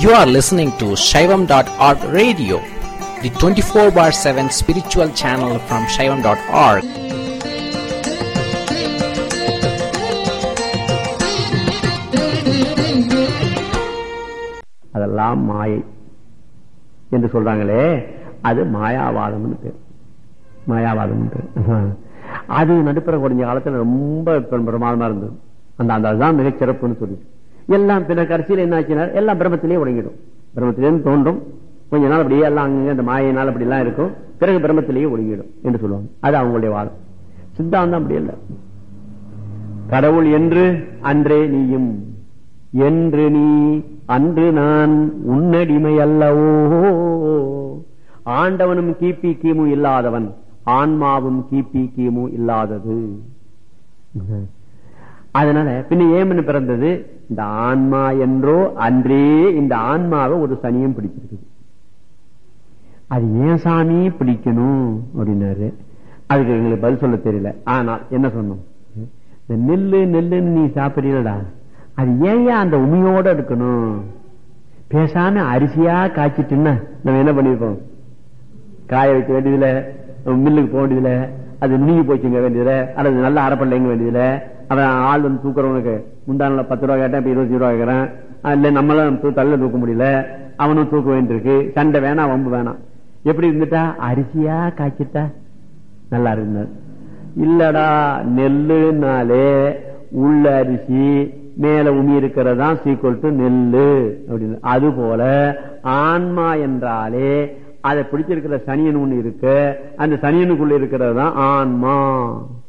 You are listening to Shaivam.org radio, the 24 bar 7 spiritual channel from Shaivam.org. அதெல்லாம் மாயை என்று சொல்றாங்களே அது மாயாவாதம்னு பேர் மாயாவாதம் பேர் அது நடுப்புற கொஞ்ச காலத்துல ரொம்ப பெரும் பிரமாதமா இருந்தது அந்த அந்த அதுதான் மிகச் சிறப்புன்னு சொல்லி எல்லாம் பின்ன கடைசியில் என்ன ஆச்சுன்னா எல்லாம் பிரம்மத்திலேயே ஒடுங்கிடும் பிரம்மத்திலேருந்து தோன்றும் கொஞ்ச நாள் அப்படியே எல்லாம் அங்கங்க இந்த மாயினால் அப்படி எல்லாம் இருக்கும் பிறகு பிரம்மத்திலேயே ஒடுங்கிடும் என்று சொல்லுவாங்க அது அவங்களுடைய வாதம் சித்தாந்தம் அப்படி இல்லை கடவுள் என்று அன்றே நீயும் என்று நீ அன்று நான் உன்னடிமை அல்லவோ ஆண்டவனும் கிபி கிமு இல்லாதவன் ஆன்மாவும் கிபி கிமு இல்லாதது அதனால பின்ன ஏமனு பிறந்தது இந்த ஆன்மா என்றோ அன்றே இந்த ஆன்மாவை ஒரு சனியும் பிடிச்சிருக்குது அது ஏன் சாமி பிடிக்கணும் அப்படின்னாரு அதுக்கு எங்களுக்கு பதில் சொல்ல தெரியல ஆனால் என்ன சொன்னோம் இந்த நெல்லு நெல்லுன்னு நீ சாப்பிடலடா அது ஏன் அந்த உமியோட இருக்கணும் பேசாம அரிசியா காய்ச்சிட்டுன்னா நம்ம என்ன பண்ணிருப்போம் காய வைக்க வேண்டியதுல மில்லுக்கு போக வேண்டியதுல அது நுணுங்கி போச்சுங்க வேண்டியதுல அல்லது நல்ல அரைப்பள்ளைங்க வேண்டியதுல அவன் ஆள் வந்து தூக்குறவனுக்கு முந்தான பத்து ரூபா கேட்டேன் இப்ப இருபத்தி ரூபா கேட்கறேன் இல்ல நம்மளும் தள்ள தூக்க முடியல அவனும் தூக்க வேண்டியிருக்கு சண்டை வேணாம் வம்பு வேணாம் எப்படி இருந்துட்டா அரிசியா காய்ச்சிட்டா நல்லா இருந்தார் இல்லடா நெல்லுனாலே உள்ள அரிசி மேல உமி இருக்கிறதா சீக்குவல் டு நெல்லு அப்படின்னு அது போல ஆன்மா என்றாலே அதை பிடிச்சிருக்கிற சனியன் ஒண்ணு இருக்கு அந்த சனியனுக்குள்ள இருக்கிறது தான் ஆன்மா